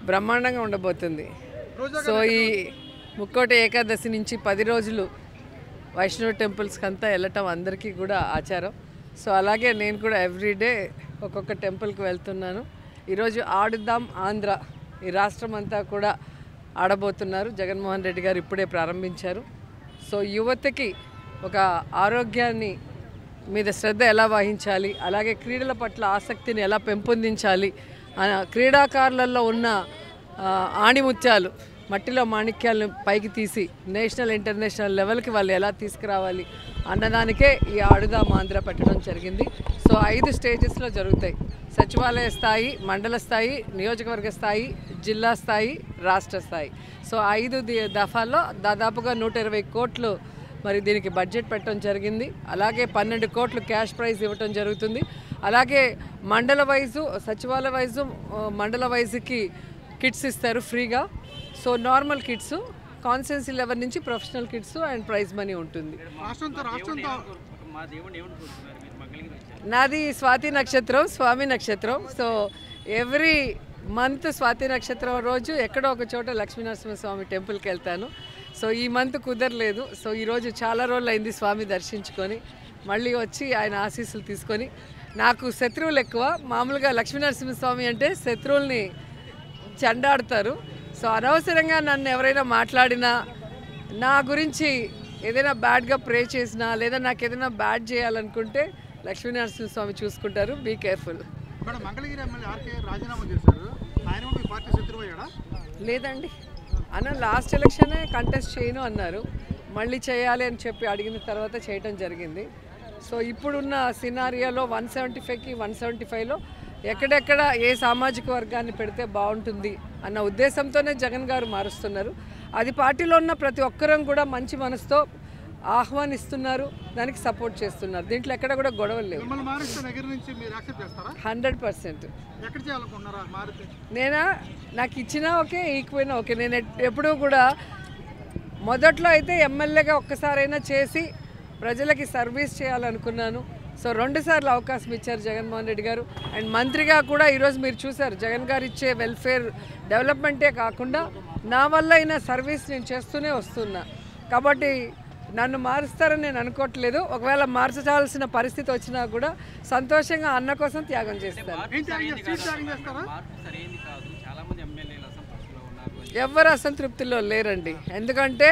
బ్రహ్మాండంగా ఉండబోతుంది సో ఈ ముక్కోటి ఏకాదశి నుంచి పది రోజులు వైష్ణవ టెంపుల్స్కి అంతా వెళ్ళటం అందరికీ కూడా ఆచారం సో అలాగే నేను కూడా ఎవ్రీడే ఒక్కొక్క టెంపుల్కి వెళ్తున్నాను ఈరోజు ఆడుదాం ఆంధ్ర ఈ రాష్ట్రం అంతా కూడా ఆడబోతున్నారు జగన్మోహన్ రెడ్డి గారు ఇప్పుడే ప్రారంభించారు సో యువతకి ఒక ఆరోగ్యాన్ని మీద శ్రద్ధ ఎలా వహించాలి అలాగే క్రీడల పట్ల ఆసక్తిని ఎలా పెంపొందించాలి ఆ క్రీడాకారులలో ఉన్న ఆ, ఆణిముత్యాలు మట్టిలో మాణిక్యాలను పైకి తీసి నేషనల్ ఇంటర్నేషనల్ లెవెల్కి వాళ్ళు ఎలా తీసుకురావాలి అన్నదానికే ఈ ఆడుదాం ఆంధ్ర పెట్టడం జరిగింది సో ఐదు స్టేజెస్లో జరుగుతాయి సచివాలయ స్థాయి మండల స్థాయి నియోజకవర్గ స్థాయి జిల్లా స్థాయి రాష్ట్ర స్థాయి సో ఐదు ది- దఫాల్లో దాదాపుగా నూట ఇరవై కోట్లు మరి దీనికి బడ్జెట్ పెట్టడం జరిగింది అలాగే పన్నెండు కోట్లు క్యాష్ ప్రైజ్ ఇవ్వటం జరుగుతుంది అలాగే మండల వైజు సచివాలయ వైజు ఆ, మండల వైజుకి కిట్స్ ఇస్తారు ఫ్రీగా so normal kits constituency level నుంచి professional kits and prize money ఉంటుంది రాష్ట్రంతో రాష్ట్రంతో మా దేవుడిని ఏమని కోరుతున్నారు మీరు మంగళగిరి వచ్చారు నాది స్వాతి నక్షత్రం స్వామి నక్షత్రం సో ఎవ్రీ మంత్ స్వాతి నక్షత్రం రోజు ఎక్కడో ఒక చోట లక్ష్మీనరసింహ స్వామి టెంపుల్కి వెళ్తాను సో ఈ మంత్ కుదరలేదు సో ఈరోజు చాలా రోజులు అయింది స్వామి దర్శించుకొని మళ్ళీ వచ్చి ఆయన ఆశీస్సులు తీసుకొని నాకు శత్రువులు ఎక్కువ మామూలుగా లక్ష్మీనరసింహ స్వామి అంటే శత్రువుల్ని చెండాడుతారు సో అనవసరంగా నన్ను ఎవరైనా మాట్లాడినా నా గురించి ఏదైనా బ్యాడ్గా ప్రే చేసినా లేదా నాకు ఏదైనా బ్యాడ్ చేయాలనుకుంటే లక్ష్మీనరసింహ స్వామి చూసుకుంటారు be careful madam Mangalagiri MLA RK రాజీనామా చేశారు ఆయన కూడా మీ పార్టీ శత్రువు అయ్యాడా లేదండి అన్న లాస్ట్ ఎలక్షనే కంటెస్ట్ చేయను అన్నారు మళ్ళీ చేయాలి అని చెప్పి అడిగిన తర్వాత చేయటం జరిగింది సో ఇప్పుడున్న సినారియాలో వన్ సెవెంటీ ఫైవ్కి వన్ సెవెంటీ ఫైవ్లో ఎక్కడెక్కడ ఏ సామాజిక వర్గాన్ని పెడితే బాగుంటుంది అన్న ఉద్దేశంతోనే జగన్ గారు మారుస్తున్నారు అది పార్టీలో ఉన్న ప్రతి ఒక్కరం కూడా మంచి మనసుతో ఆహ్వానిస్తున్నారు దానికి సపోర్ట్ చేస్తున్నారు దీంట్లో ఎక్కడ కూడా గొడవలు లేవు మిమ్మల్ని మారిస్తే దగ్గర నుంచి మీరు యాక్సెప్ట్ చేస్తారా హండ్రెడ్ పర్సెంట్ ఎక్కడ చేయాలనుకుంటున్నారా మారితే నేనా నాకు ఇచ్చినా ఓకే ఈకపోయినా ఓకే నేను ఎట్- ఎప్పుడూ కూడా మొదట్లో అయితే ఎమ్మెల్యేగా ఒక్కసారైనా చేసి ప్రజలకి సర్వీస్ చేయాలనుకున్నాను సో రెండు సార్లు అవకాశం ఇచ్చారు జగన్మోహన్ రెడ్డి గారు అండ్ మంత్రిగా కూడా ఈరోజు మీరు చూసారు జగన్ గారు ఇచ్చే వెల్ఫేర్ డెవలప్మెంటే కాకుండా నా వల్ల అయిన సర్వీస్ నేను చేస్తూనే వస్తున్నా కాబట్టి నన్ను మారుస్తారని నేను అనుకోవట్లేదు ఒకవేళ మార్చాల్సిన పరిస్థితి వచ్చినా కూడా సంతోషంగా అన్న కోసం త్యాగం చేస్తాను ఏం త్యాగం చేస్తారు? సీట్ త్యాగం చేస్తారా మార్పు సరైనది కాదు చాలా మంది ఎమ్మెల్యేలు అసంతృప్తిలో ఉన్నారు అని ఎవ్వరు అసంతృప్తిలో లేరండి ఎందుకంటే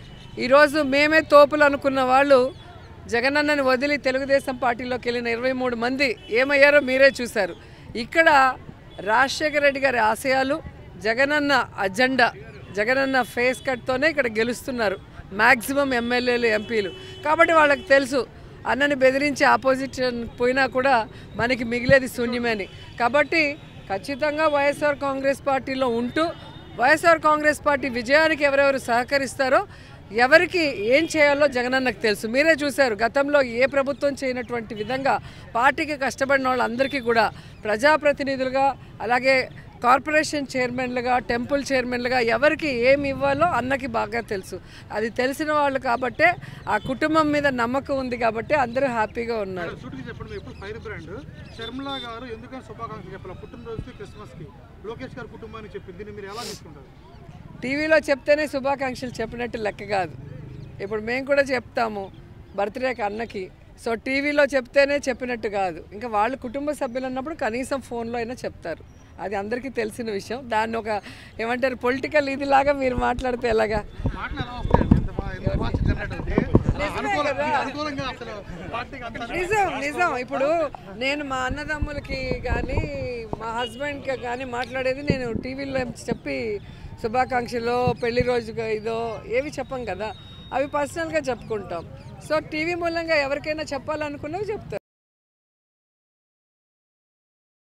ఈరోజు మేమే తోపులు అనుకున్న వాళ్ళు జగనన్నని వదిలి తెలుగుదేశం పార్టీలోకి వెళ్ళిన ఇరవై మూడు మంది ఏమయ్యారో మీరే చూశారు ఇక్కడ రాజశేఖర రెడ్డి గారి ఆశయాలు జగనన్న అజెండా జగనన్న ఫేస్ కట్తోనే ఇక్కడ గెలుస్తున్నారు మ్యాక్సిమం ఎమ్మెల్యేలు ఎంపీలు కాబట్టి వాళ్ళకి తెలుసు అన్నని బెదిరించి ఆపోజిషన్ పోయినా కూడా మనకి మిగిలేది శూన్యమని కాబట్టి ఖచ్చితంగా వైఎస్ఆర్ కాంగ్రెస్ పార్టీలో ఉంటూ వైఎస్ఆర్ కాంగ్రెస్ పార్టీ విజయానికి ఎవరెవరు సహకరిస్తారో ఎవరికి ఏం చేయాలో జగనన్నకు తెలుసు మీరే చూశారు గతంలో ఏ ప్రభుత్వం చేయనటువంటి విధంగా పార్టీకి కష్టపడిన వాళ్ళందరికీ కూడా ప్రజాప్రతినిధులుగా అలాగే కార్పొరేషన్ చైర్మన్లుగా టెంపుల్ చైర్మన్లుగా ఎవరికి ఏమి ఇవ్వాలో అన్నకి బాగా తెలుసు అది తెలిసిన వాళ్ళు కాబట్టే ఆ కుటుంబం మీద నమ్మకం ఉంది కాబట్టి అందరూ హ్యాపీగా ఉన్నారు సూటికి చెప్పండి మీరు ఎప్పుడు ఫైర్ బ్రాండ్ శర్మిలా గారు ఎందుకని శుభాకాంక్షలు చెప్పాలి పుట్టినరోజుకి క్రిస్మస్కి లోకేష్ గారి కుటుంబానికి చెప్పింది దీన్ని మీరు ఎలా తీసుకుంటారు టీవీలో చెప్తేనే శుభాకాంక్షలు చెప్పినట్టు లెక్క కాదు ఇప్పుడు మేము కూడా చెప్తాము బర్త్డేకి అన్నకి సో టీవీలో చెప్తేనే చెప్పినట్టు కాదు ఇంకా వాళ్ళు కుటుంబ సభ్యులు అన్నప్పుడు కనీసం ఫోన్లో అయినా చెప్తారు అది అందరికీ తెలిసిన విషయం దాన్ని ఒక ఏమంటారు పొలిటికల్ ఇదిలాగా మీరు మాట్లాడితే ఎలాగా మాటలు ఎలా వస్తాయండి ఎంత బాగా ఎంత బాగా జనరేట్ అవుతుంది అనుకూల కదా. అనుకూలంగా అసలు పార్టీకి అంత నిజం నిజం ఇప్పుడు నేను మా అన్నదమ్ములకి కానీ మా హస్బెండ్కి కానీ మాట్లాడేది నేను టీవీలో చెప్పి శుభాకాంక్షలో పెళ్లి రోజుగా ఇదో ఏవి చెప్పం కదా అవి పర్సనల్గా చెప్పుకుంటాం సో టీవీ మూలంగా ఎవరికైనా చెప్పాలనుకున్నవి చెప్తారు